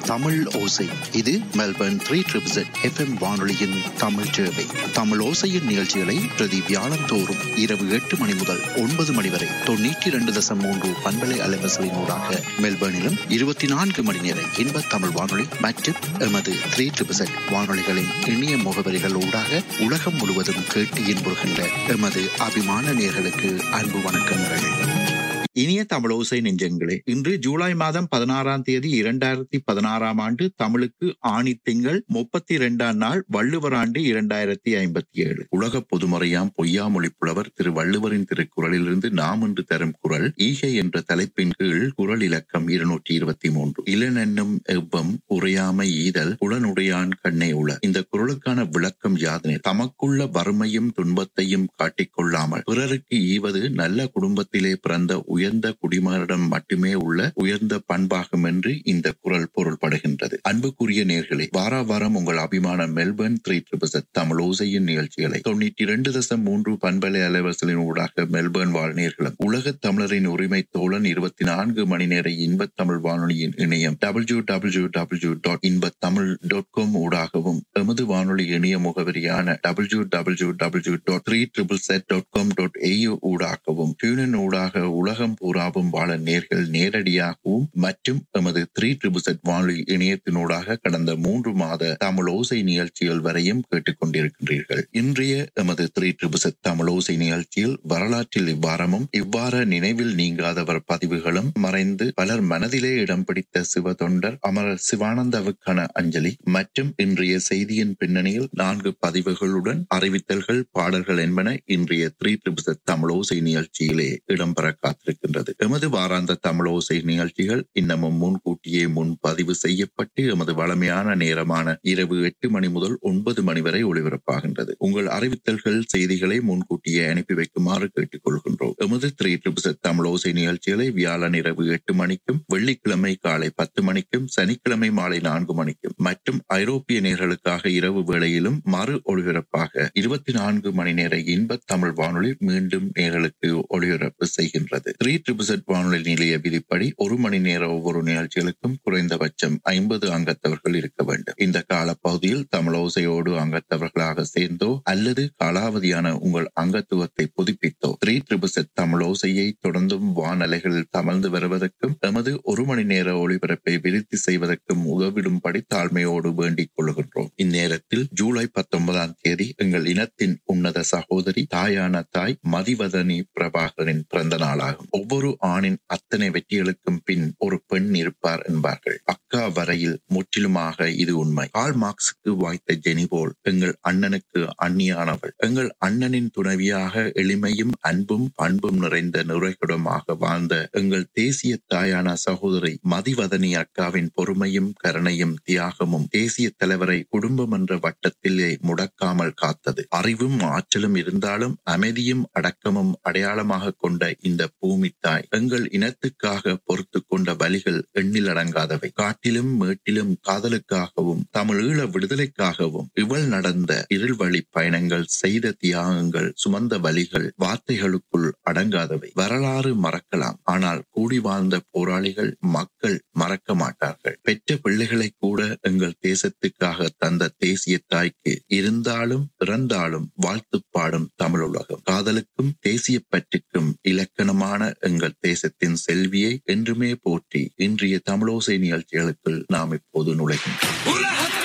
தமிழ் ஓசை இது Melbourne three triple FM வானொலியின் தமிழ் சேவை தமிழ் ஓசையின் நிகழ்ச்சிகளை பிரதி வியாழம் தோறும் இரவு எட்டு மணி முதல் ஒன்பது மணி வரை தொண்ணூற்றி இரண்டு தசம் மூன்று பண்பலை அலைவசலினூடாக மெல்பர்னிலும் இருபத்தி நான்கு மணி நேர இன்ப தமிழ் வானொலி மற்றும் எமது த்ரீ ட்ரிபிள் வானொலிகளின் இணைய முகவரிகள் ஊடாக உலகம் முழுவதும் கேட்டு இன்புறுகின்ற எமது அபிமான நேர்களுக்கு அன்பு வணக்கங்கள் இனிய தமிழோசை நெஞ்சங்களே இன்று ஜூலை மாதம் பதினாறாம் தேதி இரண்டாயிரத்தி பதினாறாம் ஆண்டு தமிழுக்கு ஆணி திங்கள் முப்பத்தி இரண்டாம் நாள் வள்ளுவர் ஆண்டு இரண்டாயிரத்தி ஐம்பத்தி ஏழு உலக பொதுமறையாம் பொய்யாமொழி புலவர் திரு வள்ளுவரின் திருக்குறளிலிருந்து நாம் என்று தரும் குரல் ஈகை என்ற தலைப்பின் கீழ் குரல் இலக்கம் இருநூற்றி இருபத்தி மூன்று இளனென்னும் எவ்வம் உரையாமை ஈதல் புலனுடையான் கண்ணே உள இந்த குரலுக்கான விளக்கம் யாதனை தமக்குள்ள வறுமையும் துன்பத்தையும் காட்டிக்கொள்ளாமல் பிறருக்கு ஈவது நல்ல குடும்பத்திலே பிறந்த உயர்ந்த குடிமகனிடம் மட்டுமே உள்ள உயர்ந்த பண்பாகும் என்று இந்த குரல் பொருள்படுகின்றது அன்புக்குரிய நேர்களே வார வாரம் உங்கள் அபிமான மெல்பர்ன் த்ரீ ட்ரிபிள் தமிழ் ஓசையின் நிகழ்ச்சிகளை தொண்ணூற்றி இரண்டு தசம் மூன்று பண்பலை அலைவசலின் ஊடாக மெல்பர்ன் வாழ் நேர்களும் உலக தமிழரின் உரிமை தோழன் இருபத்தி நான்கு மணி நேர இன்பத் தமிழ் வானொலியின் இணையம் டபிள்யூ டபிள்யூ டபிள்யூ டாட் இன்பத் தமிழ் டாட் காம் ஊடாகவும் எமது வானொலி இணைய முகவரியான W W W dot three triple Z dot com dot AU ஊடாகவும் டியூனின் ஊடாக உலகம் பூராவும் வாழ நேர்கள் நேரடியாகவும் மற்றும் எமது த்ரீ ட்ரிபிள் செட் வானொலி இணையத்தினூடாக கடந்த மூன்று மாத தமிழ் ஓசை நிகழ்ச்சிகள் வரையும் கேட்டுக்கொண்டிருக்கின்றீர்கள் இன்றைய எமது த்ரீ ட்ரிபிள் செட் தமிழ் ஓசை நிகழ்ச்சியில் வரலாற்றில் இவ்வாரமும் இவ்வாற நினைவில் நீங்காதவர் பதிவுகளும் மறைந்து பலர் மனதிலே இடம் பிடித்த சிவ தொண்டர் அமரர் சிவானந்தாவுக்கான அஞ்சலி மற்றும் இன்றைய செய்தியின் பின்னணியில் நான்கு பதிவுகளுடன் அறிவித்தல்கள் பாடல்கள் என்பன இன்றைய த்ரீ ட்ரிபிள் செட் தமிழ் ஓசை நிகழ்ச்சியிலே இடம்பெற காத்திருக்கின்றது எமது வாராந்த தமிழ் ஓசை நிகழ்ச்சிகள் இன்னமும் முன்கூட்டியே முன் பதிவு செய்யப்பட்டு எமது வளமையான நேரமான இரவு எட்டு மணி முதல் ஒன்பது மணி வரை ஒளிபரப்பாகின்றது உங்கள் அறிவித்தல்கள் செய்திகளை முன்கூட்டியே அனுப்பி வைக்குமாறு கேட்டுக் கொள்கின்றோம் எமது த்ரீ ட்ரிபிள் தமிழ் ஓசை நிகழ்ச்சிகளை வியாழன் இரவு எட்டு மணிக்கும் வெள்ளிக்கிழமை காலை பத்து மணிக்கும் சனிக்கிழமை மாலை நான்கு மணிக்கும் மற்றும் ஐரோப்பிய நேர்களுக்காக இரவு வேளையிலும் மறு ஒளிபரப்பாக இருபத்தி நான்கு மணி நேர இன்ப தமிழ் வானொலி மீண்டும் நேர்களுக்கு ஒளிபரப்பு செய்கின்றது த்ரீ ட்ரிபிள் வானொலி நிலைய விதிப்படி ஒரு மணி நேர ஒவ்வொரு நிகழ்ச்சிகளுக்கும் குறைந்தபட்சம் ஐம்பது அங்கத்தவர்கள் இருக்க வேண்டும் இந்த காலப்பகுதியில் தமிழோசையோடு அங்கத்தவர்களாக சேர்ந்தோ அல்லது காலாவதியான உங்கள் அங்கத்துவத்தை புதுப்பித்தோ த்ரீ ட்ரிபிள் செட் தமிழோசையை தொடர்ந்தும் வானலைகளில் தமர்ந்து வருவதற்கும் எமது ஒரு மணி நேர ஒளிபரப்பை விருத்தி செய்வதற்கும் உதவிடும்படி தாழ்மையோடு வேண்டிக் கொள்கின்றோம் இந்நேரத்தில் ஜூலை பத்தொன்பதாம் தேதி எங்கள் இனத்தின் உன்னத சகோதரி தாயான தாய் மதிவதனி பிரபாகரின் பிறந்த நாளாகும் ஒவ்வொரு ஆணின் அத்தனை வெற்றிகளுக்கும் பின் ஒரு பெண் இருப்பார் என்பார்கள் அக்கா வரையில் முற்றிலுமாக இது உண்மை கால் மார்க்ஸுக்கு வாய்த்த ஜெனி போல் எங்கள் அண்ணனுக்கு அந்நியானவள் எங்கள் அண்ணனின் துணைவியாக எளிமையும் அன்பும் பண்பும் நிறைந்த நுரைகுடமாக வாழ்ந்த எங்கள் தேசிய தாயான சகோதரி மதிவதனி அக்காவின் பொறுமையும் கருணையும் தியாகமும் தேசிய தலைவரை குடும்பம் என்ற வட்டத்திலே முடக்காமல் காத்தது அறிவும் ஆற்றலும் இருந்தாலும் அமைதியும் அடக்கமும் அடையாளமாக கொண்ட இந்த பூமி தாய் எங்கள் இனத்துக்காக பொறுத்து கொண்ட வழிகள் எண்ணில் அடங்காதவை காட்டிலும் மேட்டிலும் காதலுக்காகவும் தமிழீழ விடுதலைக்காகவும் இவள் நடந்த இருள்வழி பயணங்கள் செய்த தியாகங்கள் சுமந்த வழிகள் வார்த்தைகளுக்குள் அடங்காதவை வரலாறு மறக்கலாம் ஆனால் கூடி வாழ்ந்த போராளிகள் மக்கள் மறக்க மாட்டார்கள் பெற்ற பிள்ளைகளை கூட எங்கள் தேசத்துக்காக தந்த தேசிய தாய்க்கு இருந்தாலும் இறந்தாலும் வாழ்த்து பாடும் தமிழ் உலகம் காதலுக்கும் தேசிய பற்றுக்கும் இலக்கணமான எங்கள் தேசத்தின் செல்வியை என்றுமே போற்றி இன்றைய தமிழோசை நிகழ்ச்சிகளுக்குள் நாம் இப்போது நுழைகின்றோம்